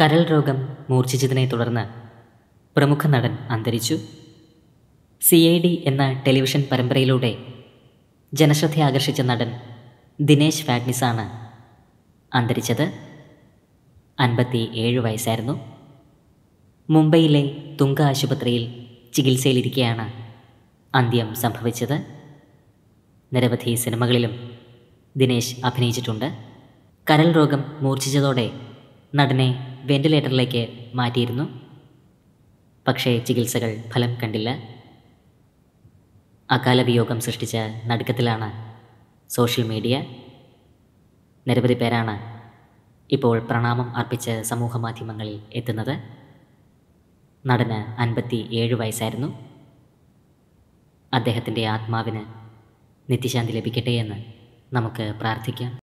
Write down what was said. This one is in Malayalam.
കരൾ രോഗം മൂർച്ഛിച്ചതിനെ തുടർന്ന് പ്രമുഖ നടൻ അന്തരിച്ചു സി ഐ ഡി എന്ന ടെലിവിഷൻ പരമ്പരയിലൂടെ ജനശ്രദ്ധ ആകർഷിച്ച നടൻ ദിനേശ് ഫാഗ്നിസാണ് അന്തരിച്ചത് അൻപത്തി ഏഴ് വയസ്സായിരുന്നു മുംബൈയിലെ തുങ്ക ആശുപത്രിയിൽ ചികിത്സയിലിരിക്കെയാണ് അന്ത്യം സംഭവിച്ചത് നിരവധി സിനിമകളിലും ദിനേശ് അഭിനയിച്ചിട്ടുണ്ട് കരൾ രോഗം മൂർച്ഛിച്ചതോടെ നടനെ വെന്റിലേറ്ററിലേക്ക് മാറ്റിയിരുന്നു പക്ഷേ ചികിത്സകൾ ഫലം കണ്ടില്ല അകാല വിയോഗം സൃഷ്ടിച്ച നടുക്കത്തിലാണ് സോഷ്യൽ മീഡിയ നിരവധി പേരാണ് ഇപ്പോൾ പ്രണാമം അർപ്പിച്ച് സമൂഹ മാധ്യമങ്ങളിൽ എത്തുന്നത് നടന് അൻപത്തി ഏഴ് വയസ്സായിരുന്നു അദ്ദേഹത്തിൻ്റെ ആത്മാവിന് നിത്യശാന്തി ലഭിക്കട്ടെ എന്ന് നമുക്ക് പ്രാർത്ഥിക്കാം